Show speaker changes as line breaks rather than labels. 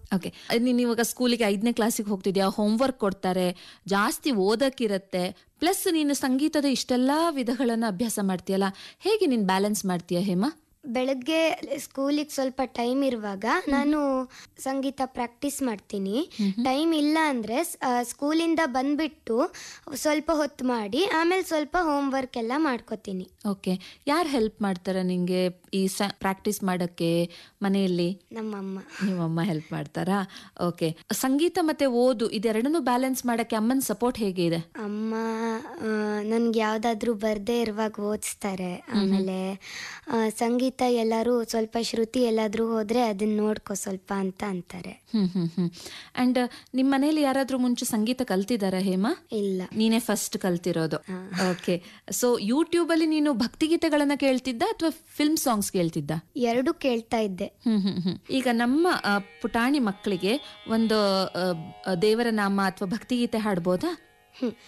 okay ನೀನು ಇವಾಗ ಸ್ಕೂಲಿಗೆ ಐದನೇ ಕ್ಲಾಸಿಗೆ ಹೋಗ್ತಿದ್ಯಾ ಹೋಮ್ವರ್ಕ್ ಕೊಡ್ತಾರೆ ಜಾಸ್ತಿ ಓದಕ್ಕಿರತ್ತೆ ಪ್ಲಸ್ ನೀನು ಸಂಗೀತದ ಇಷ್ಟೆಲ್ಲ ವಿಧಗಳನ್ನ ಅಭ್ಯಾಸ ಮಾಡ್ತೀಯಲ್ಲ ಹೇಗೆ ನೀನು ಬ್ಯಾಲೆನ್ಸ್ ಮಾಡ್ತೀಯ ಹೇಮಾ
ಬೆಳಗ್ಗೆ ಸ್ಕೂಲಿಗೆ ಸ್ವಲ್ಪ ಟೈಮ್ ಇರುವಾಗ ನಾನು ಸಂಗೀತ ಪ್ರಾಕ್ಟೀಸ್ ಮಾಡ್ತೀನಿ ಟೈಮ್ ಇಲ್ಲ ಅಂದರೆ ಸ್ಕೂಲಿಂದ ಬಂದ್ಬಿಟ್ಟು ಸ್ವಲ್ಪ ಹೊತ್ತು ಮಾಡಿ ಆಮೇಲೆ ಸ್ವಲ್ಪ ಹೋಮ್ವರ್ಕ್ ಎಲ್ಲ ಮಾಡ್ಕೋತೀನಿ
ಓಕೆ ಯಾರು ಹೆಲ್ಪ್ ಮಾಡ್ತಾರ ನಿಂಗೆ ಈ ಸ ಪ್ರಾಕ್ಟೀಸ್ ಮಾಡಕ್ಕೆ ಮನೆಯಲ್ಲಿ
ನಮ್ಮಮ್ಮ
ನಿಮ್ಮಮ್ಮ ಹೆಲ್ಪ್ ಮಾಡ್ತಾರಾ ಓಕೆ ಸಂಗೀತ ಮತ್ತೆ ಓದು ಇದೆರಡನ್ನೂ ಬ್ಯಾಲೆನ್ಸ್ ಮಾಡಕ್ಕೆ ಅಮ್ಮನ ಸಪೋರ್ಟ್ ಹೇಗೆ ಇದೆ
ಅಮ್ಮ ನನ್ಗೆ ಯಾವುದಾದ್ರೂ ಬರದೇ ಇರುವಾಗ ಓದಿಸ್ತಾರೆ ಆಮೇಲೆ ಆ, ಸಂಗೀತ ಎಲ್ಲರೂ ಸ್ವಲ್ಪ ಶ್ರುತಿ ಎಲ್ಲಾದ್ರೂ ಹೋದ್ರೆ ಅದನ್ನ ನೋಡ್ಕೋ ಸ್ವಲ್ಪ ಅಂತ ಅಂತಾರೆ
ಹ್ಮ್ ಹ್ಮ್ ಹ್ಮ್ ಅಂಡ್ ನಿಮ್ಮ ಮನೇಲಿ ಯಾರಾದ್ರೂ ಮುಂಚೆ ಸಂಗೀತ ಕಲ್ತಿದಾರ ಹೇಮಾ
ಇಲ್ಲ
ನೀನೇ ಫಸ್ಟ್ ಕಲ್ತಿರೋದು ಓಕೆ ಸೊ ಯೂಟ್ಯೂಬ್ ಅಲ್ಲಿ ನೀನು ಭಕ್ತಿಗೀತೆಗಳನ್ನ ಕೇಳ್ತಿದ್ದ ಅಥವಾ ಫಿಲ್ಮ್ ಸಾಂಗ್ಸ್ ಕೇಳ್ತಿದ್ದ
ಎರಡು ಕೇಳ್ತಾ ಇದ್ದೆ
ಹ್ಮ್ ಹ್ಮ್ ಹ್ಮ್ ಈಗ ನಮ್ಮ ಆ, ಪುಟಾಣಿ ಮಕ್ಕಳಿಗೆ ಒಂದು ಆ, ದೇವರ ನಾಮ ಅಥವಾ ಭಕ್ತಿಗೀತೆ ಹಾಡ್ಬೋದಾ
ಹ್ಮ್